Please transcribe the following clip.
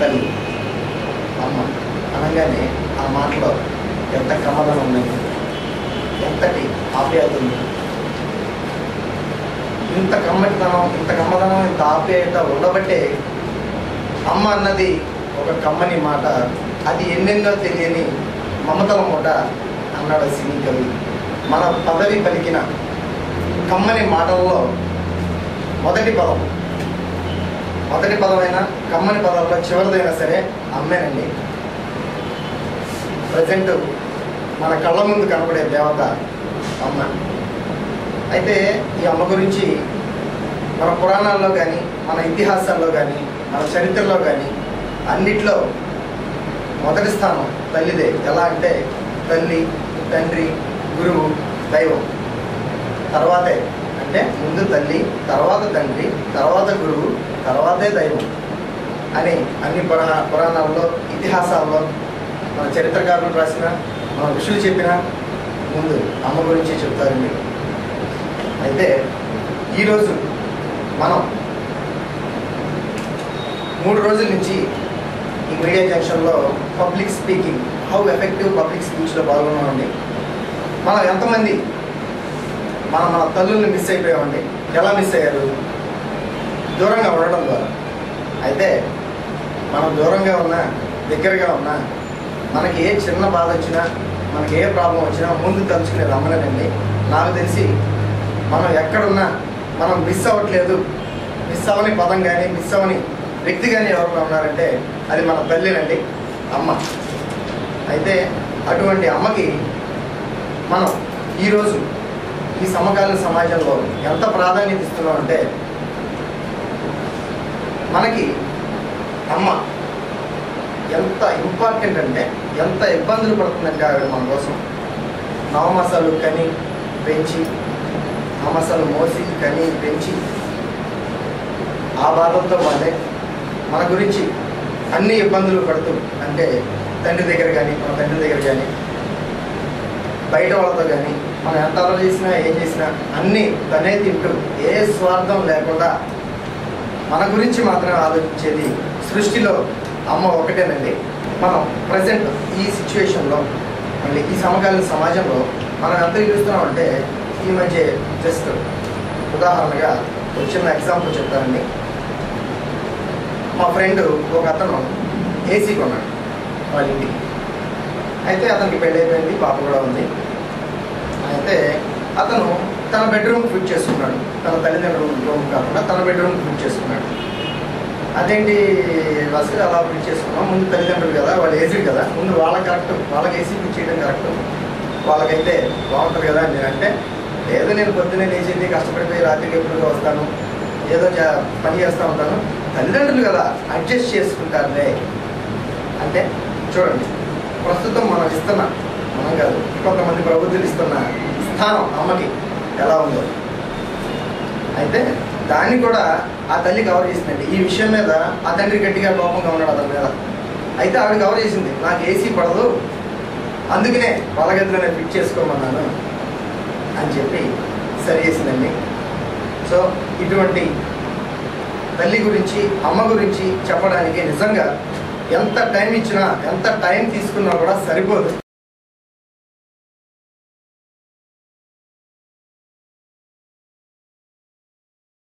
తల్లి అమ్మ అనగానే ఆ మాటలో ఎంత కమ్మదనం ఉన్నది ఎంతటి ఆప్యాయత ఉంది ఇంత కమ్మటితనం ఇంత కమ్మదనం ఇంత ఆప్యాయత ఉండబట్టే అమ్మ అన్నది ఒక కమ్మని మాట అది ఎన్నెన్నో తెలియని మమతల మూట అన్నాడు సినీ కవి మన పదవి పలికిన కమ్మని మాటల్లో మొదటి పదం మొదటి పదమైన కమ్మని పదాల్లో చివరిదైనా సరే అమ్మేనండి ప్రజెంట్ మన కళ్ళ ముందు కనబడే దేవత అమ్మ అయితే ఈ అమ్మ గురించి మన పురాణాల్లో కానీ మన ఇతిహాసాల్లో కానీ మన చరిత్రలో కానీ అన్నిట్లో మొదటి స్థానం తల్లిదే ఎలా అంటే తల్లి తండ్రి గురువు దైవం తర్వాతే అంటే ముందు తల్లి తర్వాత తండ్రి తర్వాత గురువు తర్వాతే దైవం అని అన్ని పురా పురాణాల్లో ఇతిహాసాల్లో మన చరిత్రకారులు రాసిన మన ఋషులు చెప్పిన ముందు అమ్మ గురించి చెప్తారండి అయితే ఈరోజు మనం మూడు రోజుల నుంచి ఈ మీడియా జంక్షన్లో public speaking how effective public స్పీచ్లో పాల్గొన్నామండి మనం ఎంతమంది మనం మన తల్లుల్ని మిస్ అయిపోయామండి ఎలా మిస్ అయ్యారు దూరంగా ఉండడం ద్వారా అయితే మనం దూరంగా ఉన్నా దగ్గరగా ఉన్నా మనకి ఏ చిన్న బాధ వచ్చినా మనకి ఏ ప్రాబ్లం వచ్చినా ముందు తలుచుకునే రమ్మనండి నాకు తెలిసి మనం ఎక్కడున్నా మనం మిస్ అవ్వట్లేదు మిస్ అవ్వని పదం కానీ మిస్ అవ్వని వ్యక్తి కానీ ఎవరైనా ఉన్నారంటే అది మన తల్లినండి అమ్మ అయితే అటువంటి అమ్మకి మనం ఈరోజు ఈ సమకాలీన సమాజంలో ఎంత ప్రాధాన్యత ఇస్తున్నాం అంటే మనకి అమ్మ ఎంత ఇంపార్టెంట్ అంటే ఎంత ఇబ్బందులు పడుతుందంటే ఆవిడ మన కోసం నవమాసాలు కని పెంచి నవమాసాలు మోసి కని పెంచి ఆ బాధలతో వాళ్ళే మన గురించి అన్ని ఇబ్బందులు పడుతూ అంటే తండ్రి దగ్గర కానీ మన తండ్రి దగ్గర కానీ బయట వాళ్ళతో కానీ మనం ఎంత అలవాటు చేసినా ఏం చేసినా అన్నీ తనే తింటూ ఏ స్వార్థం లేకుండా మన గురించి మాత్రమే ఆలోచించేది సృష్టిలో అమ్మ ఒకటేనండి మనం ప్రజెంట్ ఈ సిచ్యువేషన్లో మళ్ళీ ఈ సమకాలీన సమాజంలో మనం ఎంత చూస్తున్నామంటే ఈ మధ్య జస్ట్ ఉదాహరణగా ఒక చిన్న ఎగ్జాంపుల్ చెప్తానండి మా ఫ్రెండ్ ఒక అతను ఏసీ కొన్నాడు వాళ్ళ ఇంటికి అయితే అతనికి పెళ్ళి అయిపోయింది పాప కూడా ఉంది అయితే అతను తన బెడ్రూమ్ ఫిట్ చేసుకున్నాడు తన తల్లిదండ్రుల రూమ్ కాకుండా తన బెడ్రూమ్ ఫిట్ చేసుకున్నాడు అదేంటి బస్సు అలా ఫిట్ చేసుకున్నాం ముందు తల్లిదండ్రులు కదా వాళ్ళు ఏసీ కదా ముందు వాళ్ళకి కరెక్ట్ వాళ్ళకి ఏసీ ఫిట్ చేయడం కరెక్ట్ వాళ్ళకైతే బాగుంటుంది కదా అని నేనంటే లేదు నేను పొద్దున్నే లేచింది కష్టపడిపోయి రాత్రికి ఎప్పుడు వస్తాను ఏదో చే- పని చేస్తూ ఉంటాను తల్లిదండ్రులు కదా అడ్జస్ట్ చేసుకుంటారులే అంటే చూడండి ప్రస్తుతం మనం ఇస్తున్న మనం కాదు కొంతమంది ప్రభుత్వాలు ఇస్తున్న స్థానం అమ్మకి ఎలా ఉందో అయితే దాన్ని కూడా ఆ తల్లి కవర్ చేసిందండి ఈ విషయం మీద ఆ తండ్రి గట్టిగా కోపంగా ఉన్నాడు అతని మీద అయితే ఆవిడ కవర్ చేసింది నాకు ఏసీ పడదు అందుకనే వాళ్ళ గదిలోనే ఫిట్ చేసుకోమన్నాను అని చెప్పి సరి చేసిందండి సో ఇటువంటి తల్లి గురించి అమ్మ గురించి చెప్పడానికి నిజంగా ఎంత టైం ఇచ్చినా ఎంత టైం తీసుకున్నా కూడా సరిపోదు